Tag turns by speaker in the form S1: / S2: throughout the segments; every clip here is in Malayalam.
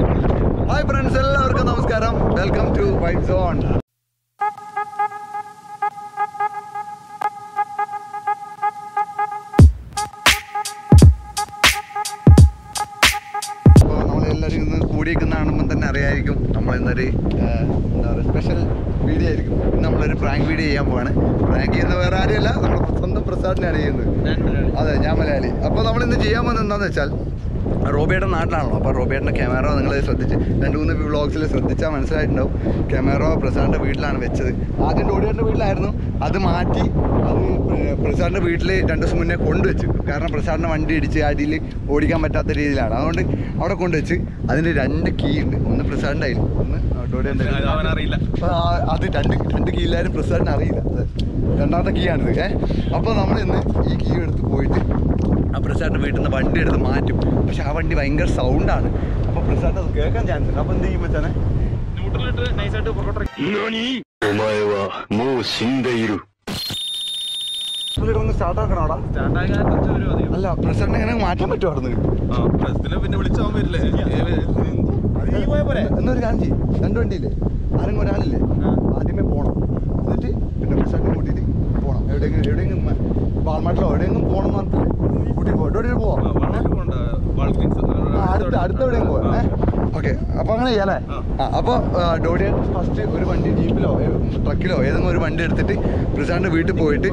S1: ഹായ് ഫ്രണ്ട്സ് എല്ലാവർക്കും നമസ്കാരം വെൽക്കം ടു വൈറ്റ് സോൺ അപ്പോൾ നമ്മളെല്ലാവരും ഇന്ന് കൂടിയിരിക്കുന്ന കാണുമ്പോൾ തന്നെ അറിയായിരിക്കും നമ്മൾ ഇന്നൊരു ആ, എന്താ പറയുക സ്പെഷ്യൽ വീഡിയോ ആയിരിക്കും ഇന്ന് നമ്മളൊരു പ്രാങ്ക് വീഡിയോ ചെയ്യാൻ പോവാണ് പ്രാങ്ക് ചെയ്യുന്ന വേറെ ആരുമല്ല നമ്മുടെ സ്വന്തം പ്രസാദിനാണ് ചെയ്യുന്നത് അതെ ഞാൻ മലയാളി അപ്പോൾ നമ്മൾ ഇന്ന് ചെയ്യാൻ പോകുന്നത് എന്താണെന്ന് വെച്ചാൽ റോബിയുടെ നാട്ടിലാണല്ലോ അപ്പോൾ റോബിയുടെ ക്യാമറ നിങ്ങൾ ശ്രദ്ധിച്ച് രണ്ട് മൂന്ന് വ്ളോഗ്സിൽ ശ്രദ്ധിച്ചാൽ മനസ്സിലായിട്ടുണ്ടാവും ക്യാമറ പ്രസാദിൻ്റെ വീട്ടിലാണ് വെച്ചത് ആദ്യം ഡോഡിയുടെ വീട്ടിലായിരുന്നു അത് മാറ്റി അത് പ്രസാദിൻ്റെ വീട്ടിൽ രണ്ട് ദിവസം മുന്നേ കൊണ്ടുവച്ചു കാരണം പ്രസാദിൻ്റെ വണ്ടി ഇടിച്ച് അടിയിൽ ഓടിക്കാൻ പറ്റാത്ത രീതിയിലാണ് അതുകൊണ്ട് അവിടെ കൊണ്ടുവച്ച് അതിൻ്റെ രണ്ട് കീ ഉണ്ട് ഒന്ന് പ്രസാദിൻ്റെ കയ്യിൽ ഒന്ന് ഡോഡിയുടെ
S2: അവനറിയില്ല
S1: അപ്പൊ ആ- അത് രണ്ട് രണ്ട് കീ ഇല്ലാരും പ്രസിഡന്റ് അറിയില്ല അത് രണ്ടാമത്തെ കീ ആണിത് ഏ അപ്പോൾ നമ്മൾ ഇന്ന് ഈ കീ എടുത്ത് പോയിട്ട് ആ പ്രസിഡന്റ് വീട്ടിൽ നിന്ന് വണ്ടി എടുത്ത് മാറ്റും പക്ഷെ ആ വണ്ടി ഭയങ്കര സൗണ്ടാണ് അപ്പോൾ പ്രസിഡന്റ് അത് കേൾക്കാൻ ചാൻസ് ഉണ്ട് അപ്പോൾ എന്ത് ചെയ്യും വെച്ചാൽ
S2: ന്യൂട്രലിട്ട് നൈസായിട്ട് പുറകോട്ട്
S3: お前はもう死んでいる。
S1: ഒന്ന് സ്റ്റാർട്ട് ആക്കണോടാ
S2: സ്റ്റാർട്ടാകാൻ കുറച്ച് വരും അധികം
S1: അല്ല പ്രസിഡന്റ് എങ്ങനെ മാറ്റാൻ പറ്റുമായിരുന്നു
S2: ആ പ്രസിഡന്റ് പിന്നെ വിളിച്ചാൻ വരില്ലേ നീ പോയ പോരെ
S1: എന്നൊരു കാര്യം ചെയ്യും രണ്ട് വണ്ടിയില്ലേ ആരെങ്കിലും ഒരാളില്ലേ ആദ്യമേ പോകണം എന്നിട്ട് പിന്നെ പ്രസിഡന്റ് കൂട്ടിയിട്ട് പോകണം എവിടെയെങ്കിലും എവിടെയെങ്കിലും വാൾമാട്ടിലോ എവിടെയെങ്കിലും പോകണം എന്ന് പറഞ്ഞിട്ടില്ലേ കൂട്ടി പോകാം എവിടെ പോവാം
S2: വളരെ പോണ്ട വാൾഗ്രീൻസ്
S1: ആ, അടുത്ത അടുത്ത എവിടെയും പോവാ ഓക്കെ അപ്പൊ അങ്ങനെ ചെയ്യാലേ
S2: ആ.
S1: ആ അപ്പോൾ ഡോഡിയൻ ഫസ്റ്റ് ഒരു വണ്ടി ജീപ്പിലോ ട്രക്കിലോ ഏതെങ്കിലും ഒരു വണ്ടി എടുത്തിട്ട് പ്രസാദിന്റെ വീട്ടിൽ പോയിട്ട്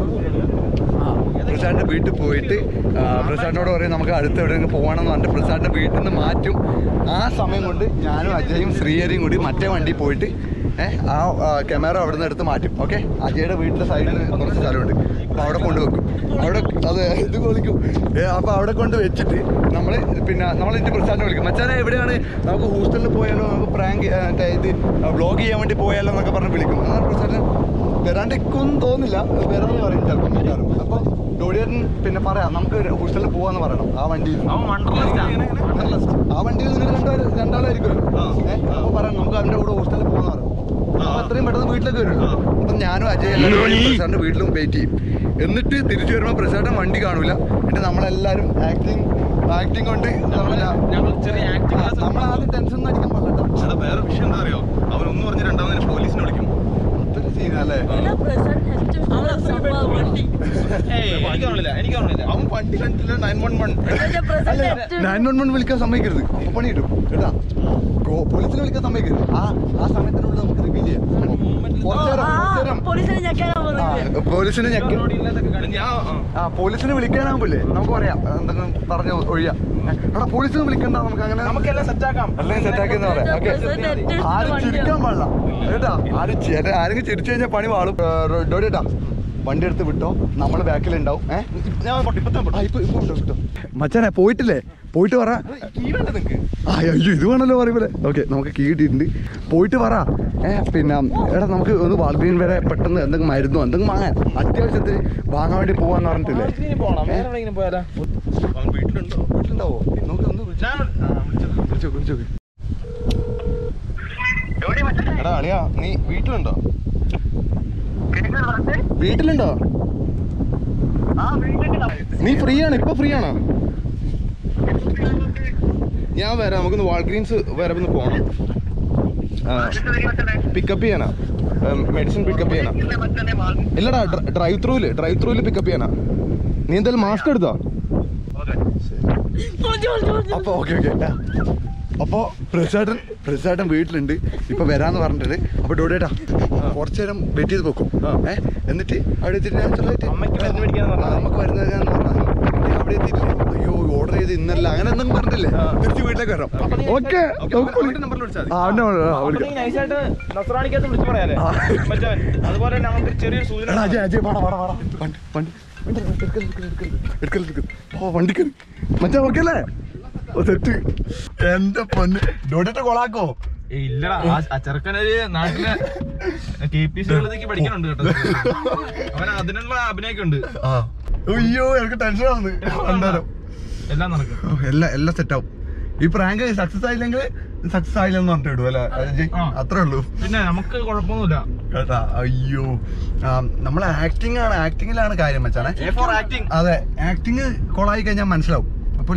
S1: പ്രസാദിന്റെ വീട്ടിൽ പോയിട്ട് ആ, പ്രസാദിനോട് പറയും നമുക്ക് അടുത്ത് എവിടെയെങ്കിലും പോകണമെന്ന് പറഞ്ഞിട്ട് പ്രസാദിന്റെ വീട്ടിൽ നിന്ന് മാറ്റും ആ സമയം കൊണ്ട് ഞാനും അജയും ശ്രീഹരിയും കൂടി മറ്റേ വണ്ടി പോയിട്ട് ഏഹ് ആ ക്യാമറ അവിടെ നിന്ന് എടുത്ത് മാറ്റും ഓക്കെ അജയുടെ വീട്ടിലെ സൈഡിൽ കുറച്ച് സ്ഥലമുണ്ട് അപ്പോൾ അവിടെ കൊണ്ടുവെക്കും അവിടെ അത് ഇത് വിളിക്കും അപ്പോൾ അവിടെ കൊണ്ട് വെച്ചിട്ട് നമ്മൾ പിന്നെ നമ്മൾ എന്നിട്ട് പ്രസാദിനെ വിളിക്കും മച്ചാനെ എവിടെയാണ് നമുക്ക് ഹോസ്റ്റലിൽ പോയാലോ നമുക്ക് പ്രാങ്ക് ഇത് വ്ളോഗ് ചെയ്യാൻ വേണ്ടി പോയാലോ എന്നൊക്കെ പറഞ്ഞ് വിളിക്കും എന്നാൽ പ്രസാദിന് വരാണ്ടിരിക്കുമെന്ന് തോന്നില്ല വരാമെന്ന് പറയും ചിലപ്പം മിക്കവാറും അപ്പോൾ ഡോഡിയൻ പിന്നെ പറയാം നമുക്ക് ഹോസ്റ്റലിൽ പോകാമെന്ന് പറയണം ആ വണ്ടിയിൽ
S2: അവൻ വണ്ടർലസ്റ്റാ
S1: Wanderlust. ആ വണ്ടിയിൽ നിങ്ങൾ രണ്ടാളും രണ്ടാളായിരിക്കുമല്ലോ
S2: ആ.
S1: ഏഹ് അപ്പോൾ പറയാം നമുക്ക് അവൻ്റെ കൂടെ ഹോസ്റ്റലിൽ പോകാന്ന് പറയാം
S2: ആ.
S1: അപ്പൊ അത്രയും പെട്ടെന്ന് വീട്ടിലേക്ക് വരുമല്ലോ
S2: ആ.
S1: അപ്പം ഞാനും അജയ് എല്ലാവരും പ്രസാദിന്റെ വീട്ടിലും വെയിറ്റ് ചെയ്യും എന്നിട്ട് തിരിച്ചു വരുമ്പോൾ പ്രസാദിന്റെ വണ്ടി കാണൂല എന്നിട്ട് നമ്മളെല്ലാവരും ആക്ടിങ് ആക്ടിങ് കൊണ്ട് നമ്മളല്ല
S2: ഞങ്ങൾ ചെറിയ ആക്ടിങ്
S1: നമ്മൾ ആദ്യം ടെൻഷൻ ഒന്നും അടിക്കാൻ പാടില്ല
S2: എടാ വേറെ വിഷയം എന്താ അറിയോ അവൻ ഒന്ന് പറഞ്ഞ് രണ്ടാമതിന് പോലീസിനെ വിളിക്കും
S1: അതൊരു സീനല്ലേ
S4: എല്ലാ പ്രസന്റ് ഏറ്റവും സംഭവം വണ്ടി
S2: ഏയ് എനിക്ക് കാണില്ല എനിക്ക് കാണില്ല അവൻ വണ്ടി കണ്ടില്ല നയൻ വൺ വൺ
S4: ഇതിന്റെ പ്രസന്റ് ഏറ്റവും
S1: നയൻ വൺ വൺ വിളിക്കാൻ സമ്മതിക്കരുത് അപ്പൊ പണി കിട്ടും കേട്ടാ ഗോ- പോലീസിനെ വിളിക്കാൻ സമ്മതിക്കരുത് ആ ആ സമയത്തിനുള്ളിൽ നമുക്ക് റിവീൽ ചെയ്യാം കുറച്ചേരം
S4: ആ
S1: കുറച്ചേരം
S4: പോലീസിനെ ഞെക്കാനാ പറയുന്നത്
S1: ആ, പോലീസിനെ ഞെക്കി
S2: ഞാൻ ആ.
S1: ആ പോലീസിനെ വിളിക്കാനാകുമ്പില്ലേ നമുക്ക് പറയാം എന്തെങ്കിലും പറഞ്ഞു ഒഴിയാ എടാ പോലീസിനെ വിളിക്കണ്ട നമുക്ക് അങ്ങനെ
S2: നമുക്കെല്ലാം സെറ്റാക്കാം
S1: അല്ലെങ്കിൽ സെറ്റാക്കിയെന്ന് പറയാം ഓക്കെ
S4: പ്രസന്റ് ഏറ്റവും
S1: ആരും
S4: വണ്ടിയാണ്.
S1: ചിരിക്കാൻ പാടില്ല കേട്ടാ ആരും ചെ- ആരെങ്കിലും ചിരിച്ചു കഴിഞ്ഞാൽ പണി വാളും ഡോഡിയേട്ടാ വണ്ടി എടുത്ത് വിട്ടോ നമ്മൾ ബാക്കിൽ ഉണ്ടാവും ഏഹ്
S2: ഞാൻ പോട്ടെ, ഇപ്പൊ ഞാൻ പോട്ടെ.
S1: ഇപ്പൊ ഇപ്പൊ വിട്ടോ വിട്ടോ മച്ചാനെ പോയിട്ടില്ലേ പോയിട്ട് പറ
S2: കീ വേണ്ട നിനക്ക്
S1: ആ അയ്യോ ഇത് വേണമല്ലോ പറയുമ്പോൾ ഓക്കെ നമുക്ക് കീ കിട്ടിയിട്ടുണ്ട് പോയിട്ട് പറ ഏ പിന്നെ എടാ നമുക്ക് ഒന്ന് വാൾഗ്രീൻ വരെ പെട്ടെന്ന് എന്തെങ്കിലും മരുന്നോ എന്തെങ്കിലും വാങ്ങാൻ അത്യാവശ്യത്തിന് വാങ്ങാൻ വേണ്ടി പോവാന്ന് പറഞ്ഞിട്ടില്ലേ
S2: ഇനി പോണം വേറെ എവിടെയെങ്കിലും പോയാലോ അവൻ വീട്ടിലുണ്ടോ
S1: വീട്ടിലുണ്ടാവോ നോക്ക് ഒന്ന് വിളിച്ചോ
S2: ഞാൻ ആ, വിളിച്ചോ.
S1: വിളിച്ചോ വിളിച്ചോ
S2: എടാ അളിയാ നീ വീട്ടിലുണ്ടോ വീട്ടിലുണ്ടോ നീ ഫ്രീ ആണ് ഇപ്പൊ ഫ്രീ ആണോ ഞാൻ വരാം നമുക്കൊന്ന് വാൾഗ്രീൻസ് വരെ ഒന്ന് പോണം പിക്കപ്പ് ചെയ്യാനാ മെഡിസിൻ പിക്കപ്പ് ചെയ്യാനാ ഇല്ലടാ ഡ്രൈവ് ത്രൂല് ഡ്രൈവ് ത്രൂല് പിക്കപ്പ് ചെയ്യാനാ നീ എന്തായാലും മാസ്ക് എടുത്തോ
S4: പൊളിച്ച് പൊളിച്ച് പൊളിച്ച്.
S1: അപ്പൊ ഓക്കെ ഓക്കെ അപ്പോ പ്രസാദൻ പ്രസാദൻ വീട്ടിലുണ്ട് ഇപ്പൊ വരാന്ന് പറഞ്ഞിട്ട് അപ്പൊ ഡോഡേട്ടാ കുറച്ചു നേരം വെയിറ്റ് ചെയ്ത് വെക്കും
S2: ആ.
S1: ഏ എന്നിട്ട് അവിടെ എത്തിയിട്ട് natural ആയിട്ട്
S2: അമ്മയ്ക്ക് മരുന്ന് മേടിക്കാന്ന് പറഞ്ഞാ
S1: ആ, നമുക്ക് മരുന്ന് തരാന്ന് പറഞ്ഞാ മതി. അവിടെ എത്തിയിട്ടില്ലേ അയ്യോ ഓർഡർ ചെയ്ത് ഇന്നല്ല അങ്ങനെ എന്തെങ്കിലും പറഞ്ഞില്ലേ
S2: ആ.
S1: തിരിച്ച് വീട്ടിലേക്ക് വരാം
S2: അപ്പൊ നീ-
S1: ഓക്കെ
S2: ഓക്കേ, അവന്റെ നമ്പറിൽ വിളിച്ചാൽ മതി.
S1: ആ അവന്റെ number- ആ,
S2: അപ്പൊ
S1: വിളിക്കാം.
S2: നീ നൈസായിട്ട് നസ്രാണിക്കകത്ത് വിളിച്ച് പറയാല്ലേ
S1: ആ.
S2: മച്ചാൻ അതുപോലെ തന്നെ നമുക്ക് ചെറിയൊരു സൂചന
S1: എടാ, അജയ്, അജയ്, വാടാ, വാടാ, വാടാ. വണ്ടി, വണ്ടി, വണ്ടി, എടുക്കല്, എടുക്കല്, എടുക്കല്, എടുക്കല്, എടുക്കല്. ഓ, വണ്ടിക്കല്. മച്ചാ, ഓക്കേ അല്ലേ? ഓ, സെറ്റ്. എന്റെ പൊന്ന് ഡോഡിട്ട് കൊളാക്കോ
S2: ഏയ് ഇല്ലടാ ആ- ആ ചെറുക്കനൊരു നാട്ടിലെ കെ പി സി ഉള്ളതേക്ക് പഠിക്കണുണ്ട് കേട്ടോ അവൻ അതിനുള്ള അഭിനയൊക്കെ ഉണ്ട്
S1: ആ അയ്യോ എനിക്ക് ടെൻഷൻ ആവുന്നു എന്തായാലും
S2: എല്ലാം നടക്കും
S1: ഓ, എല്ലാം എല്ലാം സെറ്റ് ആവും ഈ പ്രാങ്ക് സക്സസ് ആയില്ലെങ്കിൽ സക്സസ് ആയില്ലെന്ന് പറഞ്ഞിട്ട് ഇടും അല്ലേ അജയ്
S2: ആ.
S1: അത്രേ ഉള്ളൂ
S2: പിന്നെ നമുക്ക് കുഴപ്പമൊന്നുമില്ല
S1: കേട്ടാ അയ്യോ നമ്മൾ ആക്ടിങ് ആണ് ആക്ടിങ്ങിലാണ് കാര്യം വെച്ചാണേ
S2: A for acting.
S1: അതെ ആക്ടിങ് കൊളായി കഴിഞ്ഞാൽ മനസ്സിലാവും അപ്പോല്ലേ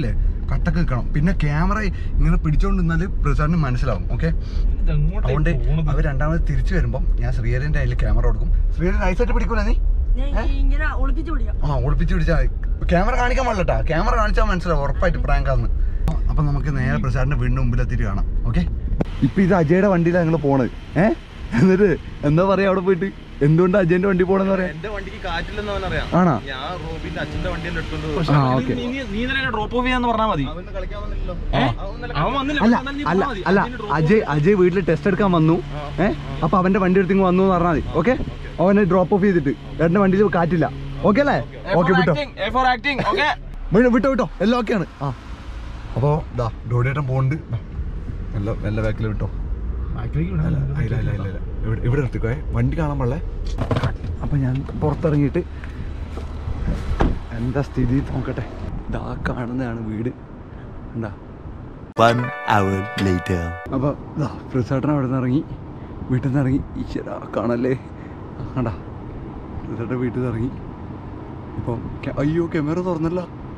S1: കട്ടക്ക് നിൽക്കണം പിന്നെ ക്യാമറ ഇങ്ങനെ പിടിച്ചോണ്ട് നിന്നാല് പ്രസാദിന് മനസ്സിലാവും ഓക്കെ അതുകൊണ്ട് അവർ രണ്ടാമത് തിരിച്ചു വരുമ്പം ഞാൻ ശ്രീഹരിന്റെ അതിൽ ക്യാമറ കൊടുക്കും ശ്രീഹരൻ നൈസായിട്ട് പിടിക്കൂല നീ
S4: ഞാൻ ഇങ്ങനെ ഒളിപ്പിച്ച് പിടിക്കാം
S1: ആ ഒളിപ്പിച്ച് പിടിച്ചാൽ ക്യാമറ കാണിക്കാൻ പാടില്ലട്ടാ ക്യാമറ കാണിച്ചാൽ മനസ്സിലാവും ഉറപ്പായിട്ട് പ്രാങ്കാന്ന് അപ്പൊ നമുക്ക് നേരെ പ്രസാദിന്റെ വീടിന്റെ മുമ്പിൽ എത്തിയിട്ട് കാണാം ഓക്കെ ഇപ്പൊ ഇത് അജയുടെ വണ്ടിയിലാണ് ഞങ്ങൾ പോണത് ഏ എന്നിട്ട് എന്താ പറയാ അവിടെ പോയിട്ട് എന്തുകൊണ്ട് അജയന്റെ വണ്ടി പോണെന്ന് പറയാ
S2: എന്റെ വണ്ടിക്ക് കാറ്റില്ലെന്ന് അവനറിയാം
S1: ആണോ
S2: ഞാൻ റോബിന്റെ അച്ഛന്റെ വണ്ടിയിൽ എടുത്തോണ്ട്
S1: ആ ഓക്കെ
S5: നീ തന്നെ ഡ്രോപ്പ് ഓഫ് ചെയ്യാന്ന് പറഞ്ഞാൽ മതി
S2: അവന് കളിക്കാൻ വന്നില്ലല്ലോ
S5: അവൻ വന്നില്ല
S1: അല്ല
S5: അവൻ തന്നെ
S1: അല്ല
S5: പോന്നാ മതി.
S1: അല്ല
S5: അതിന് drop
S1: അജയ് അജയ് വീട്ടിൽ ടെസ്റ്റ് എടുക്കാൻ വന്നു ഏ അപ്പൊ അവന്റെ വണ്ടി എടുത്ത് ഇങ്ങ് വന്നു എന്ന് പറഞ്ഞാൽ മതി ഓക്കെ അവനെ ഡ്രോപ്പ് ഓഫ് ചെയ്തിട്ട് ഏട്ടന്റെ വണ്ടിയിൽ കാറ്റില്ല ഓക്കെ അല്ലേ
S5: A
S1: ഓക്കെ
S5: for
S1: വിട്ടോ
S5: acting, A for acting, okay?
S1: വിട്ടോ വിട്ടോ വിട്ടോ എല്ലാം ഓക്കെയാണ് ആ അപ്പോ ദാ ഡോഡിയേട്ടൻ പോകുന്നുണ്ട് ദാ, എല്ലാം എല്ലാ ബാക്കിൽ വിട്ടോ അല്ല ഇല്ല ഇല്ല ഇല്ല ഇല്ല ഇവിടെ ഇവിടെ നിർത്തിക്കോയെ വണ്ടി കാണാൻ പാടില്ലേ അപ്പൊ ഞാൻ പുറത്തിറങ്ങിയിട്ട് എന്താ സ്ഥിതി നോക്കട്ടെ ഇതാ കാണുന്നതാണ് വീട് എന്താ
S6: One hour later.
S1: അപ്പോൾ ഇതാ ഫ്രിസേട്ടൻ അവിടെ നിന്ന് ഇറങ്ങി വീട്ടിൽ നിന്ന് ഇറങ്ങി ഈശ്വരാ കാണല്ലേ കണ്ടാ ഫ്രിസേട്ടൻ വീട്ടിൽ നിന്ന് ഇറങ്ങി ഇപ്പം ക്യാ- അയ്യോ ക്യാമറ തുറന്നല്ല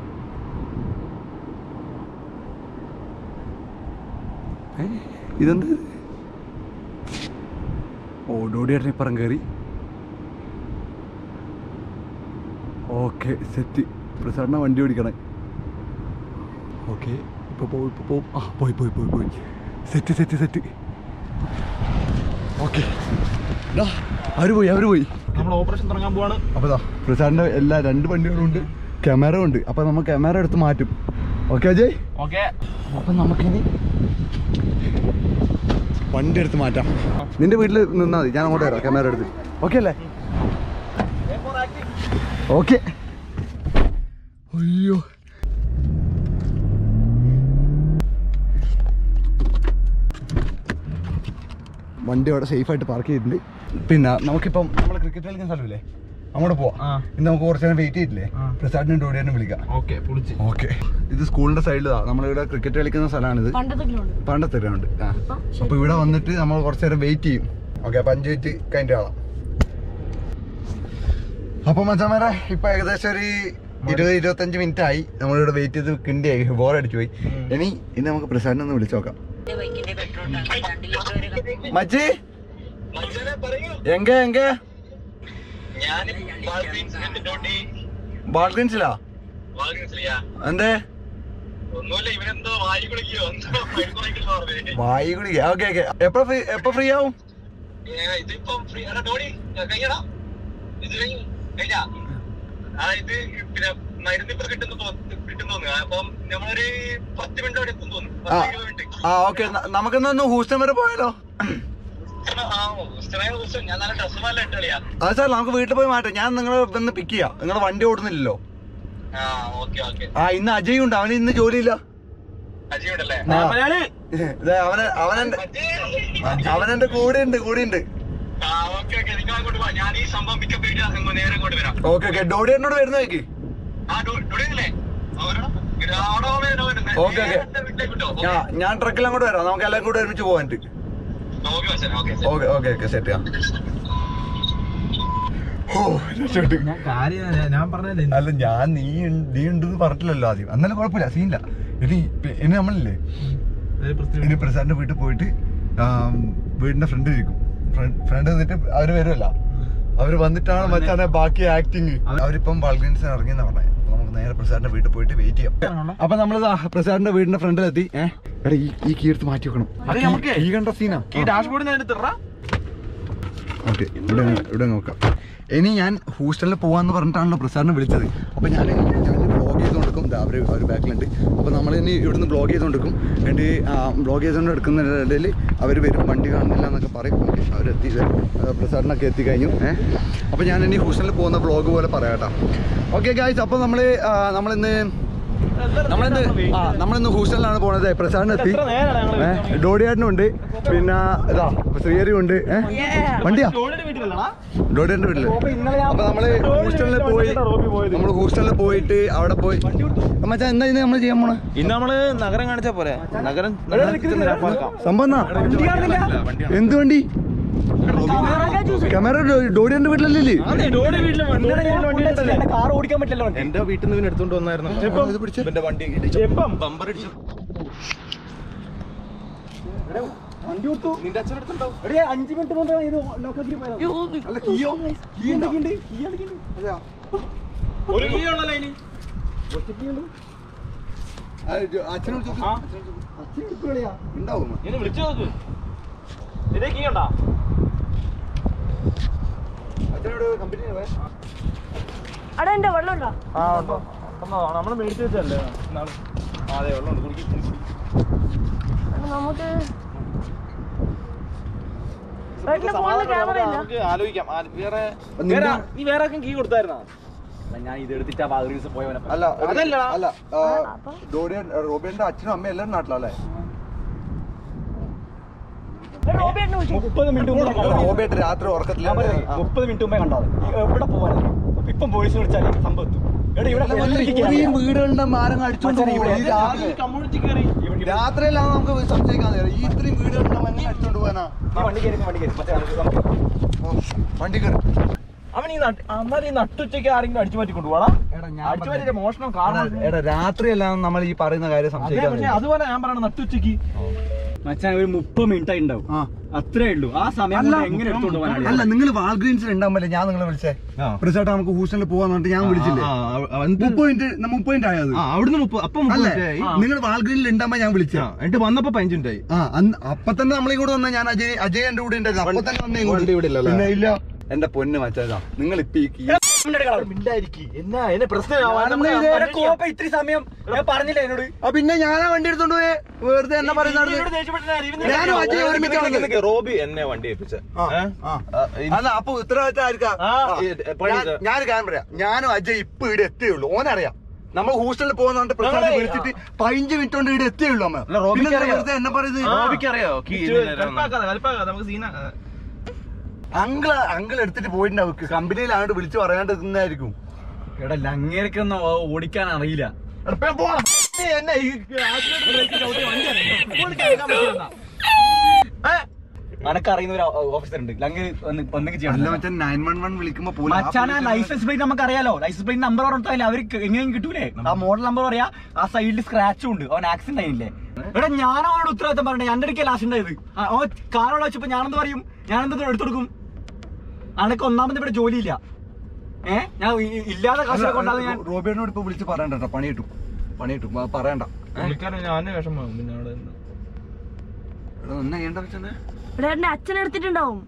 S1: ഏ ഇതെന്ത് ഇത്? ഓ ഡോഡിയേട്ടൻ ഇപ്പറം കയറി ഓക്കെ സെറ്റ് പ്രസാദിനെ വണ്ടി ഓടിക്കണേ ഓക്കെ ഇപ്പോൾ പോയി ഇപ്പോൾ പോവും ആ പോയി പോയി പോയി പോയി സെറ്റ് സെറ്റ് സെറ്റ് ഓക്കെ അവർ പോയി അവർ പോയി
S5: നമ്മൾ ഓപ്പറേഷൻ തുടങ്ങാൻ പോവാണ്
S1: അപ്പോൾ ഇതാ പ്രസാദിൻ്റെ എല്ലാ രണ്ട് വണ്ടികളും ഉണ്ട് ക്യാമറ ഉണ്ട് അപ്പോൾ നമ്മൾ ക്യാമറ എടുത്ത് മാറ്റും ഓക്കെ അജയ്
S5: ഓക്കെ
S1: അപ്പം നമുക്കിനി വണ്ടി എടുത്ത് മാറ്റാം നിന്റെ വീട്ടിൽ നിന്നാൽ മതി ഞാൻ അങ്ങോട്ട് വരാം ക്യാമറ എടുത്ത് ഓക്കെ അല്ലേ ഓക്കെ അയ്യോ വണ്ടി അവിടെ സേഫായിട്ട് പാർക്ക് ചെയ്തിട്ടുണ്ട് പിന്നെ നമുക്കിപ്പം നമ്മൾ ക്രിക്കറ്റ് കളിക്കുന്ന സ്ഥലമില്ലേ അങ്ങോട്ട് പോവാം
S5: ആ.
S1: ഇന്ന് നമുക്ക് കുറച്ച് നേരം വെയിറ്റ് ചെയ്തില്ലേ
S5: ആ.
S1: പ്രസാദിനെ ഡോഡിയാനെ വിളിക്കാം
S5: ഓക്കെ പൊളിച്ച്
S1: ഓക്കെ ഇത് സ്കൂളിന്റെ സൈഡിലാ നമ്മളിവിടെ ക്രിക്കറ്റ് കളിക്കുന്ന സ്ഥലമാണിത്
S4: പണ്ടത്തെ ഗ്രൗണ്ട്
S1: പണ്ടത്തെ ഗ്രൗണ്ട് ആ
S4: ഇപ്പം
S1: അപ്പൊ ഇവിടെ വന്നിട്ട് നമ്മൾ കുറച്ച് നേരം വെയിറ്റ് ചെയ്യും ഓക്കെ അപ്പൊ അഞ്ച് മിനിറ്റ് കഴിഞ്ഞിട്ട് കാണാം അപ്പൊ മച്ചാമാരെ ഇപ്പൊ ഏകദേശം ഒരു ഇരുപത് ഇരുപത്തഞ്ച് മിനിറ്റ് ആയി നമ്മളിവിടെ വെയിറ്റ് ചെയ്ത് കിണ്ടിയായി ബോർ അടിച്ചു പോയി ഇനി ഇനി നമുക്ക് പ്രസാദിനെ ഒന്ന് വിളിച്ചു നോക്കാം മച്ചി എങ്ക എങ്ക ബാൾഗൻസിലാ എന്തേ
S7: ഒന്നുമില്ല ഇവനെന്തോ വായി കുളിക്കോ എന്തോ മരുന്ന് വാങ്ങിക്കണോ പറഞ്ഞേ.
S1: വായി കുടിക്കുക ഓക്കെ ഓക്കെ എപ്പോ ഫ്രീ എപ്പോ ഫ്രീ ആവും
S7: ഏ, ഇതിപ്പം ഫ്രീ ആണ് ടോണി കഴിഞ്ഞടാ ഇത് കഴിഞ്ഞു കഴിഞ്ഞാ ആ ഇത് പിന്നെ മരുന്ന് ഇപ്പൊ കിട്ടുന്ന കിട്ടുന്നു തോന്നുന്നു അപ്പം നമ്മളൊരു പത്ത് മിനിറ്റ് അവിടെ എത്തും തോന്നുന്നു
S1: ആ
S7: പത്ത് ഇരുപത് മിനിറ്റ്
S1: ആ ഓക്കെ നമുക്കൊന്ന് ഹൂസ്റ്റൺ വരെ പോയാലോ
S7: ആ ഉസ്തനായ ദിവസം ഞാൻ നല്ല ഡ്രസ് നല്ല ഇട്ടളിയാ
S1: അത് സാർ നമുക്ക് വീട്ടിൽ പോയി മാറ്റാം ഞാൻ നിങ്ങളെ വന്ന് പിക്ക് ചെയ്യാം നിങ്ങളുടെ വണ്ടി ഓടുന്നില്ലല്ലോ
S7: ആ ഓക്കെ ഓക്കെ
S1: ആ ഇന്ന് അജയ് ഉണ്ട് അവന് ഇന്ന് ജോലിയില്ല
S7: അജിയുണ്ടല്ലേ
S1: ആ.
S5: മലയാളി
S1: ദേ, അവന് അവനെന്റെ അവനെന്റെ കൂടെ ഉണ്ട് കൂടെ ഉണ്ട്
S7: ആ ഓക്കെ ഓക്കെ നിങ്ങൾ അങ്ങോട്ട് പോവാ ഞാൻ ഈ സംഭവം പിക്കപ്പ് ചെയ്തിട്ട് നേരെ അങ്ങോട്ട് വരാം
S1: ഓക്കെ ഓക്കെ ഡോഡി എന്നോട് വരുന്നേക്ക്
S7: ആ ഡോഡിയല്ലേ അവിടെ അവിടെ
S1: ഓക്കെ ഓക്കെ
S7: വീട്ടിലേക്ക് വിട്ടോ
S1: ഞാൻ ഞാൻ ട്രക്കിൽ അങ്ങോട്ട് വരാം നമുക്ക് എല്ലാം കൂടെ ഒരുമിച്ച് പോകാൻ
S7: okay okay
S1: okay okay okay set ചെയ്യാം ഓ രക്ഷപ്പെട്ടു
S5: ഞാൻ കാര്യം ഞാൻ പറഞ്ഞല്ലേ
S1: അല്ല ഞാൻ നീ ഉണ്ട്- നീ ഉണ്ടെന്ന് പറഞ്ഞിട്ടില്ലല്ലോ ആദ്യം എന്നാലും കുഴപ്പമില്ല സീനില്ല ഇനി പി- ഇനി നമ്മളില്ലേ ഇനി പ്രസാദിന്റെ വീട്ടിൽ പോയിട്ട് ആം, വീടിന്റെ ഫ്രണ്ട് ഇരിക്കും ഫ്രണ്ട് നിന്നിട്ട് അവര് വരുമല്ല അവര് വന്നിട്ടാണ് മച്ചാനെ ബാക്കി ആക്ടിങ് അവരിപ്പം ബൾഗൻസിന് ഇറങ്ങിയെന്നാ പറഞ്ഞത് അപ്പൊ നമുക്ക് നേരെ പ്രസാദിന്റെ വീട്ടിൽ പോയിട്ട് വെയിറ്റ് ചെയ്യാം അപ്പൊ നമ്മള് ദാ പ്രസാദിന്റെ വീടിന്റെ ഫ്രണ്ടിലെത്തി ഏഹ് എടാ ഈ ഈ കീ എടുത്ത് മാറ്റി വെക്കണം ആ
S5: അത്
S1: key-
S5: നമുക്ക്
S1: key കണ്ട സീനാ
S5: ഈ ഡാഷ്ബോർഡിൽ നിന്ന് എടുത്തിട
S1: ഓക്കെ ഇവിടെ ഇവിടെ നോക്കാം ഇനി ഞാൻ ഹൂസ്റ്റലിൽ പോവാന്ന് പറഞ്ഞിട്ടാണല്ലോ പ്രസാദിനെ വിളിച്ചത് അപ്പോൾ ഞാൻ ഞാൻ ബ്ലോഗ് ചെയ്തുകൊണ്ടിരിക്കും ദാ അവർ അവർ ബാക്കിലുണ്ട് അപ്പോൾ നമ്മൾ ഇനി ഇവിടുന്ന് ബ്ലോഗ് ചെയ്തുകൊണ്ടിരിക്കും എന്നിട്ട് ബ്ലോഗ് ചെയ്തുകൊണ്ട് എടുക്കുന്നതിനിടയിൽ അവർ വരും വണ്ടി കാണുന്നില്ല എന്നൊക്കെ പറയും ഓക്കെ അവരെത്തി പ്രസാദിനൊക്കെ എത്തിക്കഴിഞ്ഞു ഏഹ് അപ്പോൾ ഞാൻ ഇനി ഹൂസ്റ്റലിൽ പോകുന്ന ബ്ലോഗ് പോലെ പറയാം കേട്ടോ ഓക്കെ ഗായ്സ് അപ്പോൾ നമ്മൾ നമ്മളിന്ന് നമ്മളിന്ന് ആ നമ്മളിന്ന് ഹൂസ്റ്റലിലാണ് പോണത് പ്രസാദിന് എത്തി ഏഹ് ഡോഡിയാട്ടിനും ഉണ്ട് പിന്നെ ഇതാ ശ്രീഹരിയും ഉണ്ട് ഏഹ് വണ്ടിയാ
S5: വീട്ടിലല്ലടാ
S1: ഡോഡിയുടെ വീട്ടില് അപ്പൊ നമ്മള് ഹൂസ്റ്റലിൽ പോയി നമ്മള് ഹൂസ്റ്റലിൽ പോയിട്ട് അവിടെ പോയി മച്ചാ എന്താ ഇന്ന് നമ്മൾ ചെയ്യാൻ പോണേ
S5: ഇന്ന് നമ്മള് നഗരം കാണിച്ചാ പോരെ നഗരം
S1: സംഭവം എന്നാ? എന്ത് വണ്ടി ക്യാമറ ഡോഡിയന്റെ വീട്ടിലല്ലേ
S5: കാർ ഓടിക്കാൻ പറ്റില്ലല്ലോ
S2: എന്റെ വീട്ടിൽ നിന്ന് ഇവൻ എടുത്തോണ്ട് വന്നായിരുന്നു ഇവന്റെ വണ്ടി
S5: എപ്പം
S2: ബമ്പർ അടിച്ചു
S5: വണ്ടി കൊടുത്തു
S2: നിന്റെ അച്ഛൻ എടുത്തുണ്ടോ
S5: എടേ അഞ്ച് മിനിറ്റ് മുമ്പ് ഇത് ലോക്കാക്കി പോയതാ
S1: അല്ല കിയോ
S5: കീ എന്തൊക്കെയുണ്ട് കീ എന്തൊക്കെയുണ്ട് ഒരു കീ ഉണ്ടല്ലോ അതിന്
S1: അച്ഛനോട്
S5: ആ.
S1: ഉണ്ടാവും
S5: ഇനി വിളിച്ചു നോക്ക് ഇതിന്റെ കീ ഉണ്ടോ
S1: അച്ഛനോട് കമ്പനി
S4: അവിടെ എന്റെ വെള്ളം ഉണ്ടോ
S5: ആ ഉണ്ടോ നമ്മൾ മേടിച്ചു വെച്ചല്ലേ നാളെ ആ അതെ വെള്ളം ഉണ്ട് കുടിക്കും
S4: നമുക്ക് വീട്ടിലെ ഫോണില് ക്യാമറ ഇല്ല
S5: നമുക്ക് ആലോചിക്കാം ആ- വേറെ
S1: നിന്റെ-
S5: വേറെ നീ വേറെ ആർക്കും കീ കൊടുത്തായിരുന്നാ ഞാൻ ഇത് എടുത്തിട്ട് ആ ബാഗ് ദിവസം പോയവനെ
S1: അല്ല ഒരു-
S5: അതല്ല
S1: അല്ല ഡോഡിയൻ റോബിയന്റെ അച്ഛനും അമ്മയും എല്ലാവരും നാട്ടിലല്ലേ
S4: റോബിയേട്ടനെ വിളിച്ചു
S5: മുപ്പത് മിനിറ്റ് മുമ്പ് ഞാൻ കണ്ടതാ.
S1: റോബിയേട്ട് രാത്രി ഉറക്കത്തില്ല
S5: ഞാൻ പറയാം, മുപ്പത് മിനിറ്റ് മുമ്പേ കണ്ടത് എവിടെ പോവാനാണ് ഇപ്പം പോലീസ് വിളിച്ചാലേ സംഭവം എത്തും എടാ ഇവിടെ
S1: ഇത്രയും വീടുകളുടെ മാരം അടിച്ചോണ്ട്
S5: മച്ചാനെ,
S1: പോകും.
S5: ഇവിടെ
S1: ഈ രാത്രി
S5: കമ്മ്യൂണിറ്റി കയറി
S1: രാത്രിയിലാണ് നമുക്ക് സംശയിക്കാൻ നേരം ഈ ഇത്രയും വീടുകളുടെ എങ്ങനെ അടിച്ചോണ്ട് പോകാനാ
S5: നീ വണ്ടി കയറി വണ്ടി കയറി മറ്റേ നമുക്ക് നമുക്ക്
S1: വണ്ടി കയറി
S5: അവൻ ഈ നട്ട് അന്നാലും ഈ നട്ടുച്ചയ്ക്ക് ആരെങ്കിലും അടിച്ചു മാറ്റി കൊണ്ടുപോകാ അടിച്ചു മാറ്റിയ മോഷണം കാണാൻ
S1: എടാ രാത്രിയല്ല നമ്മൾ ഈ പറയുന്ന കാര്യം
S5: അതെ
S1: സംശയിക്കാൻ
S5: പക്ഷെ അതുപോലെ ഞാൻ പറയണ നട്ടുച്ചയ്ക്ക്
S8: മച്ചാൻ ഒരു മുപ്പത് മിനിറ്റ് ആയി ഉണ്ടാവും
S1: ആ.
S8: അത്രേ ഉള്ളൂ ആ സമയം കൊണ്ട് എങ്ങനെ എടുത്തോണ്ട് പോകാനാണ്
S1: അല്ല നിങ്ങൾ വാൾഗ്രീൻസിൽ ഉണ്ടാകുമ്പല്ലേ ഞാൻ നിങ്ങളെ വിളിച്ചേ
S2: ആ.
S1: റിസോർട്ട് നമുക്ക് ഹൂസ്റ്റലിൽ പോവാന്ന് പറഞ്ഞിട്ട് ഞാൻ വിളിച്ചില്ലേ
S2: ആ, ആ, ആ, എന്നിട്ട്
S1: മുപ്പത് മിനിറ്റ് മുപ്പത് മിനിറ്റ് ആയത്
S2: ആ അവിടുന്ന് മുപ്പത് അപ്പം മുപ്പത്
S1: അല്ലേ
S2: മിനിറ്റ് ആയി.
S1: നിങ്ങൾ വാൾഗ്രീനിൽ ഉണ്ടാകുമ്പോ ഞാൻ വിളിച്ചേ
S2: ആ, എന്നിട്ട് വന്നപ്പോ പതിനഞ്ച് മിനിറ്റ് ആയി
S1: ആ അന്ന് അപ്പൊ തന്നെ നമ്മളിങ്ങോട്ട് വന്ന ഞാൻ അജയ് അജയ് എന്റെ കൂടെ ഉണ്ടായിരുന്നു അപ്പൊ തന്നെ വന്നേ ഇങ്ങോട്ട്.
S2: വണ്ടി ഇവിടെ ഇല്ലല്ലോ.
S1: പിന്നെ ഇല്ല എന്റെ പൊന്ന് മച്ചാ നിങ്ങൾ ഇപ്പൊ ഈ കീ-
S5: മിണ്ടായിരിക്കും എന്നാ എന്നെ പ്രശ്നമാവാൻ
S8: കോപ്പ ഇത്തിരി സമയം ഞാൻ പറഞ്ഞില്ല എന്നോട്
S1: ആ പിന്നെ ഞാനാ വണ്ടി എടുത്തോണ്ട് പോയേ വെറുതെ എന്നെ പറയുന്നത് ഞാനും അജയ് ഒരുമിച്ച് വന്നത്.
S2: റോബി എന്നെ വണ്ടി ഏൽപ്പിച്ച
S1: ആ, ആ. അല്ല അപ്പൊ ഉത്തരവാദിത്തം ആയിരിക്കാം
S2: ആ, ഈ, പണി
S1: ഞാൻ-
S2: ചെയ്ത.
S1: ഞാനൊരു കാര്യം പറയാം ഞാനും അജയ് ഇപ്പൊ ഇവിടെ എത്തിയുള്ളൂ ഓനറിയാം നമ്മൾ ഹോസ്റ്റലിൽ പോകുന്ന പ്രസാദ് വിളിച്ചിട്ട് പതിനഞ്ച് മിനിറ്റ് കൊണ്ട് ഇവിടെ എത്തിയുള്ളൂ അമ്മ
S2: അല്ല, റോബിക്ക്
S1: പിന്നെ
S2: അറിയാം.
S1: വെറുതെ എന്നെ പറയുന്നത്
S2: റോബിക്കറിയോ കീ
S5: നമുക്ക് സീന
S1: അങ്കിള് അങ്കിൾ എടുത്തിട്ട് പോയിട്ടുണ്ടാവും കമ്പനിയിലാണ്ട് വിളിച്ച് പറയാണ്ട് നിന്നായിരിക്കും
S8: എടാ ലങ്ങേരക്കൊന്നും ഓടിക്കാൻ അറിയില്ല
S5: എന്നെ ഈ
S8: അനക്കറിയുന്ന ഒരു ഓഫീസർ ഉണ്ട് ലങ്ങ് ഒന്നെങ്കിൽ
S1: അല്ല
S8: ചെയ്യണം
S1: മച്ചാൻ നയൻ വൺ വൺ വിളിക്കുമ്പോ പോലും ആ
S8: മച്ചാന
S1: police
S8: ലൈസൻസ് പ്ലേറ്റ് നമുക്ക് അറിയാലോ ലൈസൻസ് പ്ലേറ്റ് നമ്പർ പറഞ്ഞാൽ അവർക്ക് എങ്ങനെയും കിട്ടൂലേ ആ മോഡൽ നമ്പർ പറയാ ആ സൈഡിൽ സ്ക്രാച്ചും ഉണ്ട് അവൻ ആക്സിഡന്റ് ആയില്ലേ എടാ ഞാൻ അവനോട് ഉത്തരവാദിത്തം പറഞ്ഞേ എന്റെ അടുക്കൽ ലാസ്റ്റ് ഉണ്ടായത് ആ, അവൻ കാറോട് വെച്ചപ്പോ ഞാനെന്ത് പറയും ഞാനെന്ത് എടുത്തു കൊടുക്കും അനക്ക് ഒന്നാമത് ഇവിടെ ജോലിയില്ല ഏ ഞാൻ ഇ- ഇല്ലാതെ കാശൊക്കെ കൊണ്ടാണ് ഞാൻ
S1: അല്ല, റോബിയോട് ഇപ്പൊ വിളിച്ച് പറയണ്ട കേട്ടോ പണി കിട്ടും പണി കിട്ടും ആ, പറയണ്ട
S5: പുള്ളിക്കാരൻ ഞാൻ വിഷമം പിന്നെ അവിടെ നിന്ന്.
S1: എടാ, ഒന്നും ചെയ്യണ്ട മച്ചാനെ
S4: ഇവിടെ എന്റെ അച്ഛൻ എടുത്തിട്ടുണ്ടാവും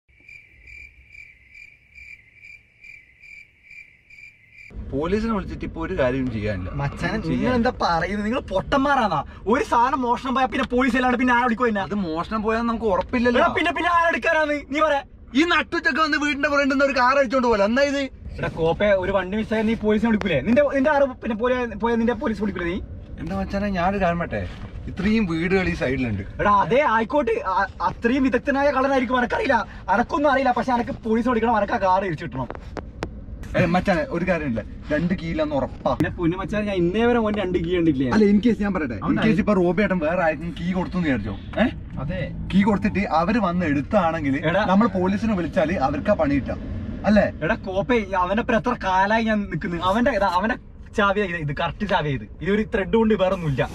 S1: പോലീസിനെ വിളിച്ചിട്ട് ഇപ്പൊ ഒരു കാര്യം ചെയ്യാനില്ല
S8: മച്ചാനെ നിങ്ങൾ എന്താ പറയുന്നത് നിങ്ങൾ പൊട്ടന്മാരാന്നാ ഒരു സാധനം മോഷണം പോയാൽ പിന്നെ പോലീസ് അല്ലാണ്ട് പിന്നെ ആരെടുക്കോ എന്നെ
S1: അത് മോഷണം പോയാൽ നമുക്ക് ഉറപ്പില്ലല്ലോ
S8: പിന്നെ പിന്നെ ആരെടുക്കാനാന്ന് നീ പറയാ
S1: ഈ നട്ടുച്ചൊക്കെ വന്ന് വീടിന്റെ പുറത്തുനിന്ന് ഒരു കാർ അടിച്ചോണ്ട് പോലെ എന്നാ ഇത്
S8: എടാ കോപ്പെ ഒരു വണ്ടി മിസ്സായ നീ പോലീസിനെ വിളിക്കൂലേ നിന്റെ നിന്റെ ആറ് പിന്നെ പോയ പോയ നിന്റെ പോലീസ് വിളിക്കൂലേ നീ
S1: എന്റെ മച്ചാനെ ഞാനൊരു കാര്യം പറ്റേ ഇത്രയും വീടുകൾ ഈ സൈഡിലുണ്ട്
S8: എടാ അതേ ആയിക്കോട്ടെ ആ- അത്രയും വിദഗ്ധനായ കളറായിരിക്കും അനക്കറിയില്ല അനക്കൊന്നും അറിയില്ല പക്ഷെ അനക്ക് പോലീസ് വിളിക്കണം അനക്ക് ആ കാർ ഇരിച്ചു കിട്ടണം
S1: ഏ, മച്ചാനെ ഒരു കാര്യമില്ല രണ്ട് കീഴിലെന്ന് ഉറപ്പാ
S8: പിന്നെ പൊന്നു മച്ചാൻ ഞാൻ ഇന്നേ വരെ ഓൻ രണ്ട് കീ കണ്ടിട്ടില്ല
S1: അല്ല ഇൻ കേസ് ഞാൻ പറയട്ടെ ഇൻ കേസ് ഇപ്പൊ റോബിയേട്ടൻ വേറെ ആർക്കും കീ കൊടുത്തു എന്ന് വിചാരിച്ചോ ഏഹ്
S5: അതെ
S1: കീ കൊടുത്തിട്ട് അവര് വന്ന് എടുത്താണെങ്കിൽ
S8: എടാ.
S1: നമ്മൾ പോലീസിനെ വിളിച്ചാല് അവർക്കാ പണി കിട്ടാം അല്ലേ
S8: എടാ കോപ്പെ അവന്റെ അപ്പുറം എത്ര കാലായി ഞാൻ നിൽക്കുന്നു അവന്റെ ഇതാ, അവന്റെ ചാവിയാ ഇത് ഇത് കറക്റ്റ് ചാവിയാ ഇത് ഇതൊരു ത്രെഡ് കൊണ്ട് വേറെ ഒന്നുമില്ല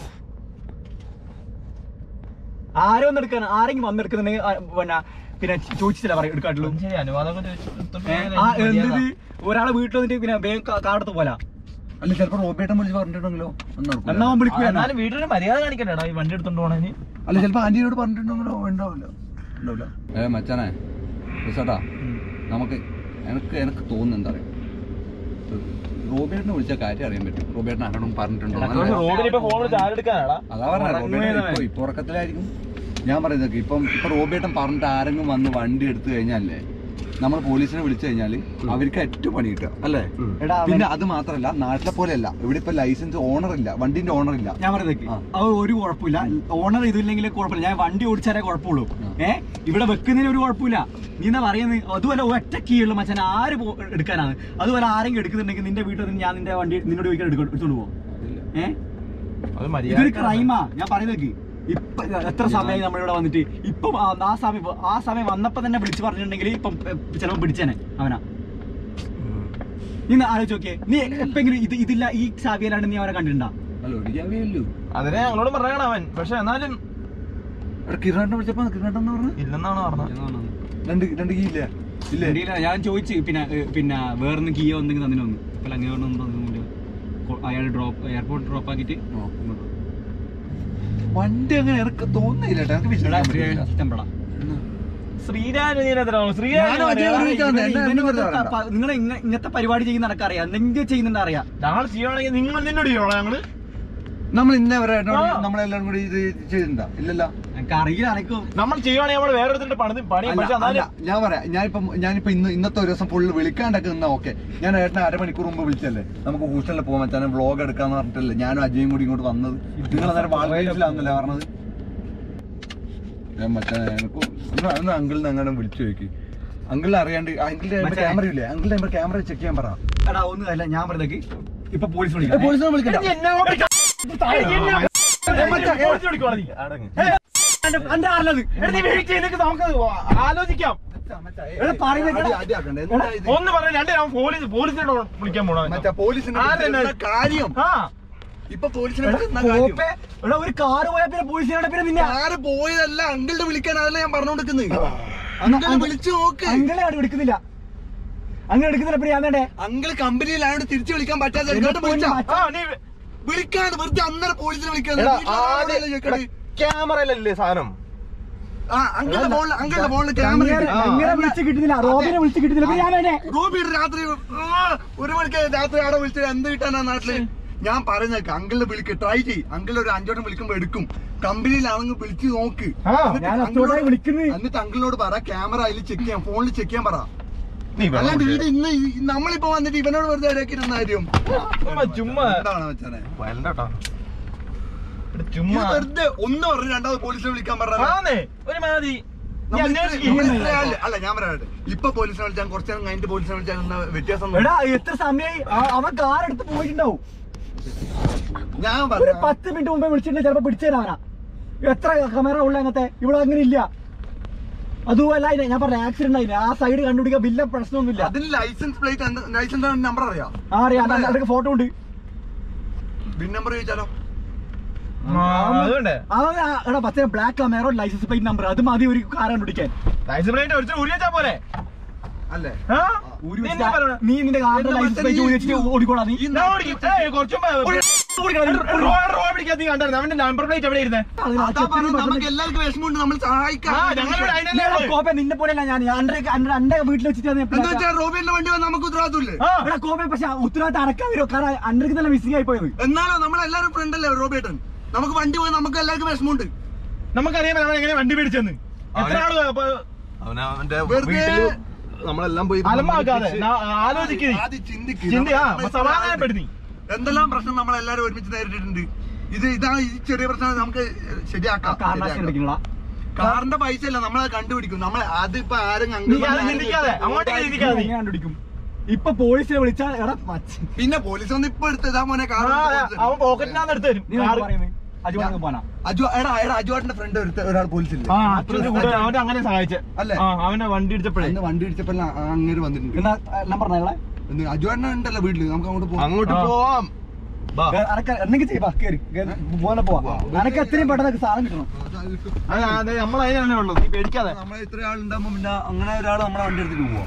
S8: ആരോ ഒന്ന് എടുക്കാൻ ആരെങ്കിലും വന്നെടുക്കുന്നുണ്ടെങ്കിൽ ആ, പിന്നെ പിന്നെ ചോദിച്ചില്ല പറയും എടുക്കാട്ടുള്ളൂ
S5: ശരി അനുവാദമൊക്കെ ചോദിച്ചു
S8: ഏ, ആ എന്തത് ഒരാളെ വീട്ടിൽ വന്നിട്ട് പിന്നെ വേഗം കാടെടുത്ത് പോലാ
S1: അല്ല ചിലപ്പോ റോബിയേട്ടൻ വിളിച്ച് പറഞ്ഞിട്ടുണ്ടെങ്കിലോ ഒന്നും ഉറപ്പില്ല.
S8: എന്നാ അവൻ വിളിക്കുക
S5: എന്നാലും വീട്ടിൽ മര്യാദ കാണിക്കണ്ടേടാ ഈ വണ്ടി എടുത്തോണ്ട് പോണേന്
S1: അല്ല ചിലപ്പോ ആന്റിയോട് പറഞ്ഞിട്ടുണ്ടെങ്കിലോ ഉണ്ടാവില്ല ഉണ്ടാവില്ല ഏ മച്ചാനെ റിസോട്ടാ നമുക്ക് എനിക്ക് എനിക്ക് തോന്നുന്നു എന്താ പറയാ റോബിയേട്ടനെ വിളിച്ച കാര്യം അറിയാൻ പറ്റും റോബിയേട്ടൻ ആരോടും പറഞ്ഞിട്ടുണ്ടോ നല്ല-
S5: റോബിന് ഇപ്പൊ ഫോൺ വിളിച്ച് ആരെടുക്കാനാടാ
S1: അതാ പറഞ്ഞ റോബിയേട്ടൻ ഇപ്പൊ ഇപ്പൊ ഉറക്കത്തിലായിരിക്കും ഞാൻ പറയുന്നത് ഇപ്പം ഇപ്പൊ റോബിയേട്ടൻ പറഞ്ഞിട്ട് ആരെങ്കിലും വന്ന് വണ്ടി എടുത്തു കഴിഞ്ഞാലേ നമ്മൾ പോലീസിനെ വിളിച്ചു കഴിഞ്ഞാല് അവർക്ക് ഏറ്റവും പണി കിട്ടുക അല്ലേ
S8: എടാ, അവൻ-
S1: പിന്നെ അത് മാത്രല്ല നാട്ടിലെ പോലെയല്ല ഇവിടെ ഇപ്പൊ ലൈസൻസ് ഓണർ ഇല്ല വണ്ടിന്റെ ഓണർ ഇല്ല
S8: ഞാൻ പറയുന്നത്
S1: ആ.
S8: അത് ഒരു കുഴപ്പമില്ല ഓണർ ഇതില്ലെങ്കിൽ കുഴപ്പമില്ല ഞാൻ വണ്ടി ഓടിച്ചാലേ കുഴപ്പമുള്ളൂ ഏ ഇവിടെ വെക്കുന്നതിന് ഒരു കുഴപ്പമില്ല നീ എന്താ പറയുന്നത് അതുപോലെ ഒറ്റ കീ ഉള്ളു മച്ചാൻ ആര് പോ- എടുക്കാനാണ് അതുപോലെ ആരെങ്കിലും എടുക്കുന്നുണ്ടെങ്കിൽ നിന്റെ വീട്ടിൽ നിന്ന് ഞാൻ നിന്റെ വണ്ടി നിന്നോട് ചോദിക്കാൻ എടുക്ക- എടുത്തോണ്ട് പോകും ഏ
S5: അത്
S8: ഇതൊരു ക്രൈമാ ഞാൻ പറയുന്നത് ഇപ്പൊ എത്ര സമയം നമ്മളിവിടെ വന്നിട്ട് ഇപ്പം ആ- ആ സമയം ആ സമയം വന്നപ്പോ തന്നെ വിളിച്ചു പറഞ്ഞിട്ടുണ്ടെങ്കിൽ ഇപ്പം ചിലപ്പോ പിടിച്ചേനെ അവനാ നീ ഒന്ന് ആലോചിച്ച് നോക്കിയേ നീ എപ്പെങ്കിലും ഇത് ഇതില്ല ഈ സാബിയല്ലാണ്ട് നീ അവനെ കണ്ടിട്ടുണ്ടാ
S5: അതിനെ ഞങ്ങളോട് പറയണം അവൻ പക്ഷെ എന്നാലും
S1: കിരണാട്ടനെ വിളിച്ചപ്പോ കിരണാട്ടെന്ന് പറഞ്ഞു
S5: ഇല്ലെന്നാണ് പറഞ്ഞത്
S1: രണ്ട് രണ്ട് കീ ഇല്ല ഇല്ലേ
S8: ഇല്ല, ഞാൻ ചോദിച്ചു പിന്നെ ഏ, പിന്നെ വേറൊന്നും കീയോ എന്തെങ്കിലും തന്നിനു വന്നു അല്ല അങ്ങനെ ഒന്നും തന്നില്ല അയാൾ ഡ്രോപ്പ് എയർപോർട്ട് ഡ്രോപ്പ് ആക്കിയിട്ട്
S1: വണ്ടി അങ്ങനെ ഇറക്ക തോന്നുന്നില്ല കേട്ടോ. എനിക്ക് വിശ്വസിക്കാൻ പറ്റില്ല.
S8: ഇഷ്ടപ്പെടാം
S5: ശ്രീരാജ് നീനെതിരാണോ
S1: ഞാനും അതേ ഒരു വിളിച്ചാണ്. എന്നെ- എന്നെ വെറുതെ പറയണ്ട.
S8: നിങ്ങൾ ഇങ്ങനത്തെ പരിപാടി ചെയ്യുന്ന നടക്കറിയാം എന്തെങ്കിലും ചെയ്യുന്നുണ്ട് അറിയാം
S5: ഞങ്ങൾ ചെയ്യുവാണെങ്കിൽ നിങ്ങൾ നിന്നോട് ചെയ്യോളാം ഞങ്ങള്
S1: നമ്മൾ ഇന്നേ വരെ
S5: ആ.
S1: നമ്മളെല്ലാരും കൂടി ഇത് ചെയ്തിട്ടുണ്ടോ ഇല്ലല്ലോ
S8: എനിക്ക് അറിയില്ല എനക്കും
S5: നമ്മൾ ചെയ്യുവാണെങ്കിൽ നമ്മൾ വേറെ ഒരുത്തിന്റെ പണി പണി
S1: അല്ല,
S5: പക്ഷെ
S1: അല്ല,
S5: എന്നാലും
S1: ഞാൻ പറയാം ഞാനിപ്പം ഞാനിപ്പോ ഇന്ന് ഇന്നത്തെ ഒരു ദിവസം ഫുള്ള് വിളിക്കാണ്ടൊക്കെ നിന്നാ ഓക്കെ ഞാൻ ഏട്ടനെ അരമണിക്കൂർ മുമ്പ് വിളിച്ചല്ലേ നമുക്ക് ഹോസ്റ്റലിൽ പോകാൻ വെച്ചാൽ വ്ളോഗ് എടുക്കാന്ന് പറഞ്ഞിട്ടല്ലേ ഞാനും അജയും കൂടി ഇങ്ങോട്ട് വന്നത് നിങ്ങൾ അന്നേരം വാൾവേസിലാന്നല്ലേ പറഞ്ഞത് ഞാൻ മച്ചാ ഞാനിപ്പോ ഒന്ന് ഒന്ന് അങ്കിളിനെ അങ്ങനെ വിളിച്ചു നോക്കി അങ്കിളിനെ അറിയാണ്ട് അങ്കിളിന്റെ
S8: മച്ചാ.
S1: ക്യാമറ ഇല്ലേ അങ്കിളിന്റെ ക്യാമറ ചെക്ക് ചെയ്യാൻ പറ
S8: എടാ ഒന്നും അല്ല ഞാൻ പറഞ്ഞേക്ക് ഇപ്പൊ പോലീസ് വിളിക്കാം
S1: പോലീസിനെ വിളിക്കണ്ട
S8: എന്റെ ആരല്ലത്
S5: നമുക്ക് ആലോചിക്കാം
S8: എടാ പറയുന്നത്
S1: അടി- അടിയാക്കണ്ട. എന്താ ഇത്?
S5: ഒന്ന് പറഞ്ഞ രണ്ട് ഞാൻ പോലീസ് പോലീസിനോട് വിളിക്കാൻ പോണോ
S1: മച്ചാ പോലീസിനെ
S5: ആരെന്നെ?
S1: വിളിക്കുന്ന കാര്യം
S5: ആ
S1: ഇപ്പൊ പോലീസിനെ വിളിക്കുന്ന കാര്യം
S8: കോപ്പെ എടാ ഒരു കാറ് പോയാ പിന്നെ പോലീസിനോട് പിന്നെ നിന്നെ
S1: ആര് പോയതല്ല അങ്കിളിന്റെ വിളിക്കാൻ അതല്ല ഞാൻ പറഞ്ഞോണ്ടിരിക്കുന്നത് അങ്കിളെ വിളിച്ചു നോക്ക്
S8: അങ്ങളെ അവിടെ എടുക്കുന്നില്ല അങ്ങനെ എടുക്കുന്നില്ല പിന്നെ ഞാൻ വേണ്ടേ
S1: അങ്കിള് കമ്പനിയിലായോണ്ട് തിരിച്ചു വിളിക്കാൻ പറ്റാതെ ഇങ്ങോട്ട് വിളിച്ചാ
S5: ആ നീ
S1: വിളിക്കാണ്ട് വെറുതെ അന്നേരം പോലീസിനെ വിളിക്കാതെ
S2: എടാ,
S1: വീട്ടിലെ ആളല്ലേ ചോദിക്കണത്?
S2: ക്യാമറയിലല്ലേ സാധനം
S1: ആ അങ്കിളുടെ ഫോണിൽ അങ്കിളുടെ ഫോണിൽ ക്യാമറ
S8: അങ്ങനെ അങ്ങനെ വിളിച്ച് കിട്ടുന്നില്ല റോബിനെ വിളിച്ച് കിട്ടുന്നില്ല പിന്നെ ഞാൻ വേണ്ടേ
S1: റോബിയുടെ രാത്രി ആ, ഒരു മണിക്ക് രാത്രി അവിടെ വിളിച്ചത് എന്ത് കിട്ടാനാ നാട്ടില് ഞാൻ പറയുന്നേക്ക് അങ്കിളിനെ വിളിക്ക് ട്രൈ ചെയ് അങ്കിൾ ഒരു അഞ്ചോട്ടം വിളിക്കുമ്പോ എടുക്കും കമ്പനിയിലാണെങ്കിൽ വിളിച്ച് നോക്ക്
S5: ആ,
S1: എന്നിട്ട്
S8: ഞാൻ
S1: അങ്കിളിനോട്
S8: അച്ചോട്ടായി വിളിക്കുന്നത്.
S1: എന്നിട്ട് അങ്കിളിനോട് പറ ക്യാമറ അതിൽ ചെക്ക് ചെയ്യാൻ ഫോണിൽ ചെക്ക് ചെയ്യാൻ പറ
S2: നീ
S1: അല്ലാണ്ട് ഇത് ഇന്ന് ഈ- നമ്മളിപ്പോ വന്നിട്ട് ഇവനോട് വെറുതെ ഇടയാക്കിയിരുന്ന കാര്യം
S5: ചുമ്മാ ചുമ്മാ
S1: എന്താണ് വെച്ചാനെ
S2: വയലണ്ടാ
S1: ഇത്
S5: ചുമ്മാ
S1: വെറുതെ ഒന്ന് പറഞ്ഞു രണ്ടാമത് പോലീസിനെ വിളിക്കാൻ പറഞ്ഞ
S5: ആന്നേ ഒരു മാതി നീ
S1: നമ്മൾ
S5: അന്വേഷിക്ക്.
S1: ഇത്ര- നമ്മൾ ഇത്ര ആള്- അല്ല ഞാൻ പറയട്ടെ ഇപ്പൊ പോലീസിനെ വിളിച്ചാൽ കുറച്ചു നേരം കഴിഞ്ഞിട്ട് പോലീസിനെ വിളിച്ചാൽ എന്താ വ്യത്യാസം ഒന്നും
S8: എടാ എത്ര സമയമായി ആ- അവൻ കാർ എടുത്ത് പോയിട്ടുണ്ടാവും
S1: ഞാൻ
S8: ഒരു
S1: പറഞ്ഞു
S8: പത്ത് മിനിറ്റ് മുമ്പേ വിളിച്ചിട്ടുണ്ടെങ്കിൽ ചിലപ്പോ പിടിച്ചേരാവനാ എത്ര ക്യാമറ ഉള്ള അങ്ങനത്തെ ഇവിടെ അങ്ങനെ ഇല്ല അതുമല്ല അതിനെ ഞാൻ പറഞ്ഞ ആക്സിഡന്റ് ആയില്ലേ ആ സൈഡ് കണ്ടുപിടിക്കാൻ വലിയ പ്രശ്നമൊന്നുമില്ല
S1: അതിന് ലൈസൻസ് പ്ലേറ്റ് ലൈസൻസ് നമ്പർ അറിയാം
S8: ആ അറിയാം അതൊക്കെ ഫോട്ടോ ഉണ്ട്
S1: ബിൻ നമ്പർ ചോദിച്ചാലോ
S5: ആ, അതുകൊണ്ടേ
S8: അവൻ ആ- എടാ പച്ച black camera licence plate number അത് മതി ഒരു കാർ കണ്ടുപിടിക്കാൻ
S5: ലൈസൻസ് പ്ലേറ്റ് ഒരിച്ചിട്ട് ഉരി വെച്ചാ പോലെ
S1: അല്ലേ
S5: ആ?
S8: ഊരി
S5: നീ
S8: വെച്ചിട്ട്
S5: എന്നാ പറയണെ?
S8: നീ നിന്റെ കാറിന്റെ
S1: എന്റെ
S8: ലൈസൻസ്
S1: മച്ചാ,
S8: പ്ലേറ്റ്
S1: നീ-
S8: ഊരി വെച്ചിട്ട് ഓടിക്കോളാ നീ
S1: ഈ
S5: ഞാൻ ഓടിക്കും. ഏയ്, കുറച്ച് മുമ്പ് റോ റോ പിടിക്കാൻ നീ കണ്ടായിരുന്നു അവന്റെ നമ്പർ പ്ലേറ്റ് എവിടെ ഇരുന്നേ
S8: അതിന്
S1: അതാ പറഞ്ഞത് നമുക്ക് എല്ലാവർക്കും വിഷമമുണ്ട് നമ്മൾ സഹായിക്കാം
S5: ആ ഞങ്ങളിവിടെ അതിനല്ലേ
S8: എടാ,
S5: ഉള്ളൂ.
S8: കോപ്പെ നിന്നെ പോലെയല്ല ഞാൻ എന്റെ എന്റെ എന്റെ വീട്ടിൽ വെച്ചിട്ട്
S1: എന്താ വെച്ചാൽ റോബിന്റെ വണ്ടി വന്ന് നമുക്ക് ഉത്തരവാദിത്തമില്ലേ
S5: ആ
S8: എടാ കോപ്പെ പക്ഷെ ഉത്തരവാദിത്തം അടക്കാൻ വരുമോ കാരണം അണ്ടർക്ക് തന്നെ മിസ്സിംഗ് ആയി പോയത്
S1: എന്നാലോ നമ്മളെല്ലാരും ഫ്രണ്ട് അല്ലേ റോബേട്ടൻ നമുക്ക് വണ്ടി പോയി നമുക്ക് എല്ലാവർക്കും വിഷമമുണ്ട്
S5: നമുക്കറിയാൻ അവൻ എങ്ങനെ വണ്ടി മേടിച്ചെന്ന് എത്ര ആള് അപ്പൊ
S2: അവന് അവന്റെ
S1: വെറുതെ
S2: വീട്ടില് നമ്മളെല്ലാം പോയി
S5: അലമ്പാക്കാതെ ആലോചിക്കുന്നേ
S1: ആദ്യം ചിന്തിക്ക്.
S5: ചിന്തി ആ
S1: നമ്മൾ
S5: സമാധാനപ്പെടുത്തി
S1: എന്തെല്ലാം പ്രശ്നം നമ്മൾ എല്ലാരും ഒരുമിച്ച് നേരിട്ടിട്ടുണ്ട് ഇത് ഇതാണ് ഈ ചെറിയ പ്രശ്നം നമുക്ക് ശരിയാക്കാം
S8: കാരണാശം
S1: ശരിയാക്കാം.
S8: എടുക്കണടാ
S1: കാറിന്റെ പൈസ അല്ല നമ്മളത് കണ്ടുപിടിക്കും നമ്മൾ അതിപ്പോ ആരും
S5: നീ അത് ചിന്തിക്കാതെ അങ്ങോട്ടേക്ക് ചിന്തിക്കാതെ നീ.
S8: എങ്ങനെ കണ്ടുപിടിക്കും ഇപ്പൊ പോലീസിനെ വിളിച്ചാൽ എടാ മച്ച്
S1: പിന്നെ പോലീസ് ഒന്ന് ഇപ്പൊ എടുത്തതാ മോനെ
S5: ആ,
S1: കാർ
S5: അവൻ പോക്കറ്റിനാന്ന് എടുത്തു തരും
S8: നീ എന്താ പറയുന്നത് അജുവാണെങ്കിൽ പോനാ
S1: അജു എടാ എടാ അജുവാട്ടിന്റെ ഫ്രണ്ട് ഒരാൾ പോലീസില്ലേ
S5: ആ അത്രയും കൂടെ അവന്റെ അങ്ങനെ സഹായിച്ചേ
S1: അല്ലേ?
S5: ആ അവന്റെ വണ്ടി ഇടിച്ചപ്പോഴേ
S1: അന്ന് വണ്ടി ഇടിച്ചപ്പോ അങ്ങനെ വന്നിട്ടുണ്ട്
S8: എന്നാ നമ്പർ പറഞ്ഞ
S1: എന്ന് അജുവാട്ടിനെ ഉണ്ടല്ലോ വീട്ടില് നമുക്ക് അങ്ങോട്ട് പോകാം
S2: അങ്ങോട്ട്
S5: ആ.
S2: പോവാം ബാ.
S8: അനക്ക് എന്തെങ്കിലും ചെയ്യാ കേറി പോലെ പോവാ അനക്ക് എത്രയും പെട്ടെന്ന് സാധനം കിട്ടണം
S5: അത് അതെ നമ്മൾ അതിനാണ് ഉള്ളത് നീ പേടിക്കാതെ
S1: നമ്മളെ ഇത്ര ആളുണ്ടാകുമ്പോ പിന്നെ അങ്ങനെ ഒരാൾ നമ്മളെ വണ്ടി എടുത്തിട്ട് പോവാ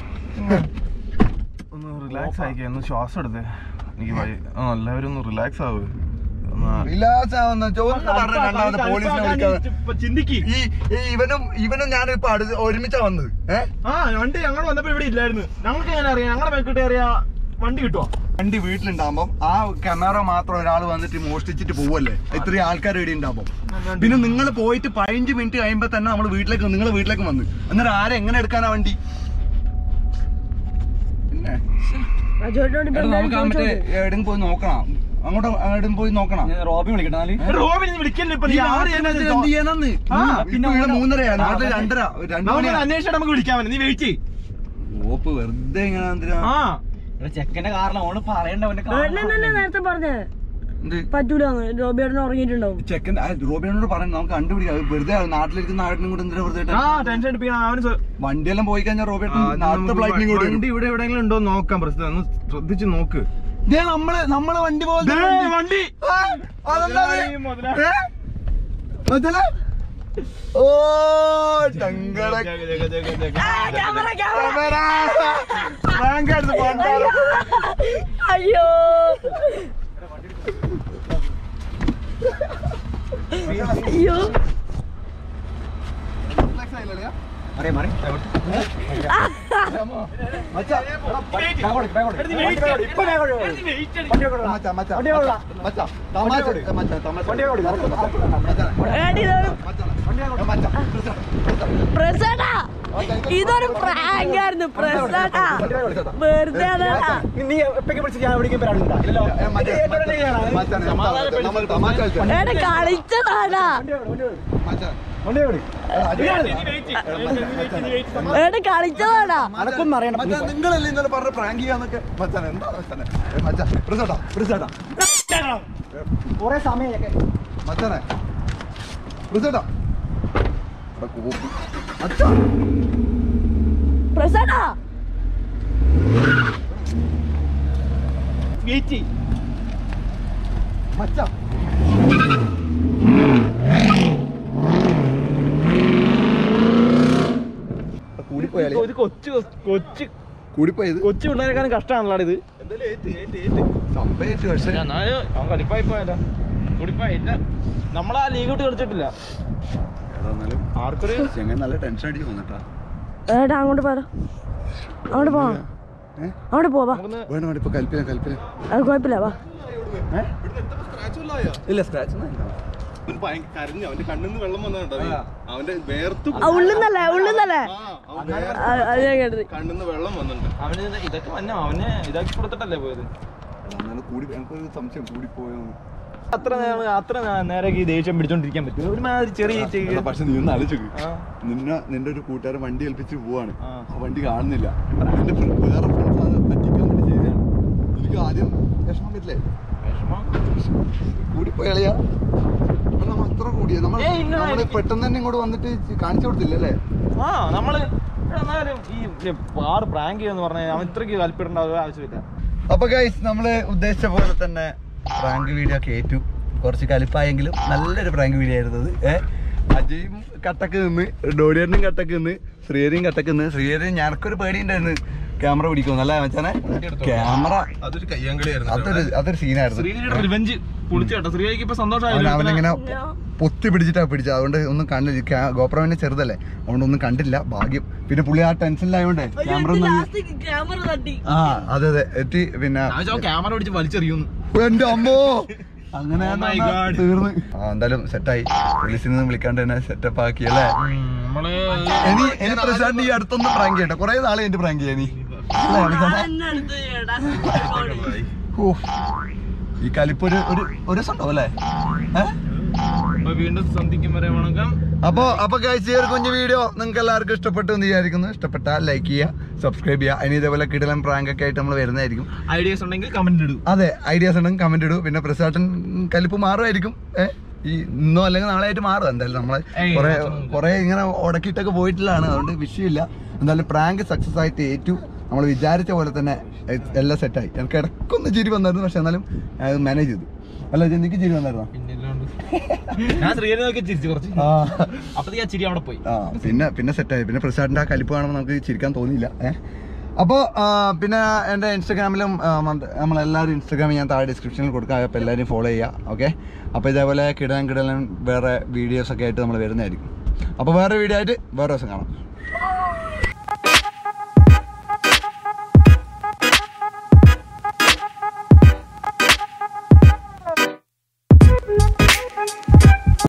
S2: ഒന്ന് റിലാക്സ് ആയിക്കേ ഒന്ന് ശ്വാസം എടുത്തേ എനിക്ക് വയ്യ. ആ എല്ലാവരും ഒന്ന് റിലാക്സ് ആവ് ഒന്ന്
S1: റിലാക്സ് ആവുന്ന ചോദിച്ചു പറഞ്ഞ രണ്ടാമത് പോലീസിനെ വിളിക്കാതെ
S5: ഇപ്പൊ ചിന്തിക്ക്
S1: ഈ ഈ ഇവനും ഇവനും ഞാനും ഇപ്പൊ അടുത്ത് ഒരുമിച്ചാ വന്നത് ഏഹ്
S5: ആ വണ്ടി ഞങ്ങൾ വന്നപ്പോ ഇവിടെ ഇല്ലായിരുന്നു ഞങ്ങൾക്ക് എങ്ങനെ അറിയാം ഞങ്ങളെ മേക്കിട്ട് അറിയാ വണ്ടി കിട്ടുമോ
S1: വണ്ടി വീട്ടിലുണ്ടാകുമ്പോ ആ ക്യാമറ മാത്രം ഒരാൾ വന്നിട്ട് മോഷ്ടിച്ചിട്ട് പോവല്ലേ ഇത്രയും ആൾക്കാർ ഇവിടെ ഉണ്ടാകുമ്പോ പിന്നെ നിങ്ങൾ പോയിട്ട് പതിനഞ്ച് മിനിറ്റ് കഴിയുമ്പോ തന്നെ നമ്മൾ വീട്ടിലേക്ക് നിങ്ങൾ വീട്ടിലേക്ക് വന്നു അന്നേരം ആരെ എങ്ങനെ എടുക്കാനാ വണ്ടി പിന്നെ
S4: അജോട്ടിനോട് ഇപ്പൊ
S1: എടാ, നമുക്ക് ആ മറ്റേ
S4: എന്തായാലും
S1: എവിടെയും പോയി നോക്കണം അങ്ങോട്ട് എവിടെയും പോയി നോക്കണം
S8: റോബി വിളിക്കട്ടെ എന്നാല്
S5: റോബിൻ നീ വിളിക്കല്ലേ ഇപ്പൊ നീ
S1: ഈ
S5: ആറ്
S1: രാത്രി
S5: ചെയ്യുന്നത്
S1: എന്ത് എന്ത് ചെയ്യാനെന്ന്?
S5: ആ,
S1: പിന്നെ ഇവിടെ മൂന്നരയാ നാട്ടിൽ രണ്ടര രണ്ടു
S5: നമുക്ക്
S1: മണിയാ
S5: അന്വേഷിച്ചിട്ട് നമുക്ക് വിളിക്കാൻ നീ വെയിറ്റ് ചെയ്യ്
S1: ഓപ്പ് വെറുതെ ഇങ്ങനെ എന്തിനാ
S5: ആ
S8: ചെക്കന്റെ കാരണം ഓണ് പറയണ്ട അവന്റെ
S4: ഏട്ടനെ തന്നെ നേരത്തെ പറഞ്ഞേ
S1: എന്ത്
S4: പറ്റൂല റോബിയേട്ടൻ ഉറങ്ങിയിട്ടുണ്ടാവും
S1: ചെക്കൻ റോബിനോട് പറഞ്ഞു നമുക്ക് കണ്ടുപിടിക്കാം അത് വെറുതെ നാട്ടിലിരിക്കുന്ന ആടിനും കൂടെ എന്തിനാ വെറുതെ
S5: ആ ടെൻഷൻ അടിപ്പിക്കണം അവന് സ്വ-
S1: വണ്ടിയെല്ലാം പോയി കഴിഞ്ഞാൽ റോബേട്ടൻ
S5: ആ,
S1: നാട്ടിലെ
S5: നമുക്ക്
S1: ഫ്ലൈറ്റിനും കൂടെ
S5: വണ്ടി ഇവിടെ എവിടെയെങ്കിലും ഉണ്ടോ എന്ന് നോക്കാം പ്രശ്നം ഒന്ന് ശ്രദ്ധിച്ച് നോക്ക്
S1: നമ്മള് നമ്മളെ വണ്ടി പോലെ
S5: വണ്ടി മുതലാളി, മുതലാളി.
S1: ഓ ടങ്കട
S4: ക്യാമറ ക്യാമറ
S5: റാങ്ക് എടുത്ത് പണ്ടാരം.
S4: അയ്യോ അയ്യോ ഏടി ഇതൊരു പ്രസേട്ടാ ഇതൊരു പ്രാങ്ക് ആയിരുന്നു പ്രസേട്ടാ വെറുതെ അതാ
S8: നീ എപ്പൊക്കെ വിളിച്ച് ഞാൻ എവിടേക്കും വരാനുണ്ടാ ഇല്ലല്ലോ
S4: ഏടെ കളിച്ചതാടാ ഏടെ കളിച്ചതാടാ
S8: അനക്കൊന്നും അറിയണ്ട
S1: നിങ്ങളല്ലേ ഇന്നലെ പറഞ്ഞ പ്രാങ്ക് ചെയ്യാന്നൊക്കെ മച്ചാനെ എന്താ മച്ചാനെ ഏ, മച്ചാ പ്രസേട്ടാ പ്രസേട്ടാ
S8: കുറെ സമയമൊക്കെ
S1: മച്ചാനെ പ്രസേട്ടാ എടാ, കോപ്പി. മച്ചാ
S4: പ്രസേട്ടാ
S1: മച്ചാ കൂടിപ്പോയാലേ
S5: ഇത് കൊച്ചു കൊച്ചു
S1: കൂടിപ്പോയത്
S5: കൊച്ചു പിള്ളേരെക്കാളും കഷ്ടമാണല്ലോ ഇത്
S1: സംഭവിച്ചു പക്ഷെ
S5: എന്നാലും അവൻ കളിപ്പായി പോയല്ലോ കുടിപ്പായി ഇല്ല നമ്മളാ ലീഗ് വിട്ട് കളിച്ചിട്ടില്ല ആർക്കൊരു
S1: ചെങ്ങൻ നല്ല ടെൻഷൻ അടിച്ച് വന്നിട്ടാ
S4: ഏട്ടാ അങ്ങോട്ട് പോരാ അങ്ങോട്ട് പോവാം
S1: ഏ?
S4: അങ്ങോട്ട് പോവാ
S5: നമുക്കൊന്ന്
S1: വേണം വേണം ഇപ്പൊ കൽപ്പില കൽപ്പില
S4: അത് കുഴപ്പമില്ല വാ
S1: ഇല്ല സ്ക്രാച്ച്
S2: കരഞ്ഞു അവന്റെ കണ്ണിന്ന് വെള്ളം വന്നിട്ടുണ്ടോ അവന്റെ വേർത്തു
S4: ആ ഉള്ളുന്നല്ലേ ഉള്ളുന്നല്ലേ അത് ഞാൻ കേട്ടത്
S2: കണ്ണിന്ന് വെള്ളം വന്നിട്ടുണ്ട്
S5: അവന് ഇത് ഇതൊക്കെ വന്നെ അവന് ഇതാക്കി കൊടുത്തിട്ടല്ലേ പോയത്
S1: എന്നാലും കൂടി എനിക്കൊരു സംശയം കൂടിപ്പോയോ
S5: അത്ര നേരം അത്ര നേരെ ഈ ദേഷ്യം പിടിച്ചോണ്ടിരിക്കാൻ പറ്റും ഒരുമാതിരി ചെറിയ ചെയ്യ-
S1: പക്ഷെ നീ ഒന്ന് ആലോചിച്ചു
S5: ആ.
S1: നിന്നെ നിന്റെ ഒരു കൂട്ടുകാരൻ വണ്ടി ഏൽപ്പിച്ച് പോവാണ്
S5: ആ.
S1: ആ വണ്ടി കാണുന്നില്ല നിന്റെ ഫ്ര- വേറെ ഫ്രണ്ട്സ് അത് പറ്റിക്കാൻ വേണ്ടി ചെയ്തതാണ് നിനക്ക് ആദ്യം വിഷമം പറ്റില്ലേ
S5: വിഷമം
S1: കൂടിപ്പോയാളിയാ നമ്മൾ അത്ര കൂടിയ നമ്മൾ
S5: ഏയ് ഇല്ല,
S1: നമ്മള്
S5: എനിക്ക്
S1: പെട്ടെന്ന് തന്നെ ഇങ്ങോട്ട് വന്നിട്ട് കാണിച്ചു കൊടുത്തില്ല അല്ലേ
S5: ആ നമ്മള് എടാ, എന്നാലും ഈ ആറ് പ്രാങ്ക് ചെയ്യുന്ന പറഞ്ഞാൽ അവൻ ഇത്രയ്ക്ക് കൽപ്പിടേണ്ട ഒരു ആവശ്യമില്ല
S1: അപ്പൊ ഗൈസ് നമ്മള് ഉദ്ദേശിച്ച പോലെ തന്നെ പ്രാങ്ക് വീഡിയോ ഒക്കെ ഏറ്റു കുറച്ച് കലിപ്പായെങ്കിലും നല്ലൊരു പ്രാങ്ക് വീഡിയോ ആയിരുന്നു അത് ഏ അജയും കട്ടക്ക് നിന്ന് ഡോഡിയറിനും കട്ടക്ക് നിന്ന് ശ്രീഹരിയും കട്ടക്ക് നിന്ന് ശ്രീഹരി ഞനക്കൊരു പേടി ഉണ്ടായിരുന്നു ക്യാമറ പിടിക്കുന്നു അല്ലേ മച്ചാനെ ക്യാമറ
S2: അതൊരു കയ്യാങ്കളിയായിരുന്നു
S1: അതൊരു അതൊരു സീനായിരുന്നു
S5: ശ്രീനിയുടെ റിവെഞ്ച് പൊളിച്ചു കേട്ടോ ശ്രീക്ക് ഇപ്പൊ
S1: അവൻ
S5: സന്തോഷമായില്ല
S1: അവനിങ്ങനെ പൊത്തി പിടിച്ചിട്ടാ പിടിച്ചത് അതുകൊണ്ട് ഒന്നും കണ്ടില്ല ഗോപ്രവിനെ ചെറുതല്ലേ അതുകൊണ്ട് ഒന്നും കണ്ടില്ല ഭാഗ്യം പിന്നെ പുള്ളി ആ ടെൻഷനിലായോണ്ടേ ക്യാമറ ഒന്നും
S4: ക്യാമറ തട്ടി
S1: ആ അതെ അതെ എത്തി പിന്നെ
S5: ക്യാമറ പിടിച്ച് വലിച്ചെറിയുന്നു
S1: എന്റെ അമ്മോ അങ്ങനെ
S5: Oh my God.
S1: തീർന്ന് ആ എന്തായാലും സെറ്റായി പോലീസിൽ നിന്ന് വിളിക്കാണ്ട് തന്നെ സെറ്റപ്പ് ആക്കി അല്ലേ
S5: നമ്മള്
S1: ഇനി ഇനി പ്രശാന്ത് ഈ അടുത്തൊന്നും പ്രാങ്ക് ചെയ്യട്ടെ കുറെ നാളെ എന്റെ പ്രാങ്ക് ചെയ്യാൻ നീ അല്ലേ, അമിതാഭ്?
S4: എന്നെ അടുത്ത് ചേട്ടാ
S1: ഓ, ഈ കലിപ്പൊരു ഒരു ഒരു ദിവസം ഉണ്ടാവും അല്ലേ ഏഹ്
S5: അപ്പൊ വീണ്ടും സന്ധിക്കും വരെ വണക്കം
S1: അപ്പോ അപ്പൊ കഴിച്ച ഈ ഒരു കുഞ്ഞു വീഡിയോ നിങ്ങൾക്ക് എല്ലാവർക്കും ഇഷ്ടപ്പെട്ടു എന്ന് വിചാരിക്കുന്നു ഇഷ്ടപ്പെട്ടാൽ ലൈക്ക് ചെയ്യുക സബ്സ്ക്രൈബ് ചെയ്യുക ഇനി ഇതേപോലെ കിടലൻ പ്രാങ്ക് ഒക്കെ ആയിട്ട് നമ്മൾ വരുന്നതായിരിക്കും
S5: ഐഡിയാസ് ഉണ്ടെങ്കിൽ കമന്റ് ഇടൂ
S1: അതെ ഐഡിയാസ് ഉണ്ടെങ്കിൽ കമന്റ് ഇടൂ പിന്നെ പ്രസാട്ടൻ കലിപ്പ് മാറുമായിരിക്കും ഏ ഈ ഇന്നോ അല്ലെങ്കിൽ നാളെ ആയിട്ട് മാറും എന്തായാലും നമ്മളെ
S5: ഏയ്,
S1: കുറെ
S5: അതൊന്നും
S1: കുറെ ഇങ്ങനെ ഉടക്കിയിട്ടൊക്കെ പോയിട്ടുള്ളതാണ് അതുകൊണ്ട് വിഷയമില്ല എന്തായാലും പ്രാങ്ക് സക്സസ് ആയിട്ട് ഏറ്റു നമ്മൾ വിചാരിച്ച പോലെ തന്നെ എ- എല്ലാം സെറ്റായി എനിക്ക് ഇടയ്ക്കൊന്ന് ചിരി വന്നായിരുന്നു പക്ഷെ എന്നാലും മാനേജ് ചെയ്തു അല്ല എനിക്ക് ചിരി വന്നായിരുന്നോ
S5: പിന്നില്ലാണ്ട് ഞാൻ ശ്രീനെ നോക്കി ചിരിച്ചു കുറച്ച്
S1: ആ
S5: അപ്പത്തേക്ക് ആ ചിരി അവിടെ പോയി
S1: ആ പിന്നെ പിന്നെ സെറ്റായി പിന്നെ പ്രസാദിന്റെ ആ കലിപ്പ് കാണുമ്പോൾ നമുക്ക് ചിരിക്കാൻ തോന്നിയില്ല ഏഹ് അപ്പോൾ പിന്നെ എൻ്റെ ഇൻസ്റ്റാഗ്രാമിലും നമ്മളെല്ലാവരും ഇൻസ്റ്റാഗ്രാമിൽ ഞാൻ താഴെ ഡിസ്ക്രിപ്ഷനിൽ കൊടുക്കാം അപ്പോൾ എല്ലാവരും ഫോളോ ചെയ്യുക ഓക്കെ അപ്പോൾ ഇതേപോലെ കിടലൻ കിടലൻ വേറെ വീഡിയോസ് ഒക്കെ ആയിട്ട് നമ്മൾ വരുന്നതായിരിക്കും അപ്പോൾ വേറെ വീഡിയോ ആയിട്ട് വേറെ ദിവസം കാണാം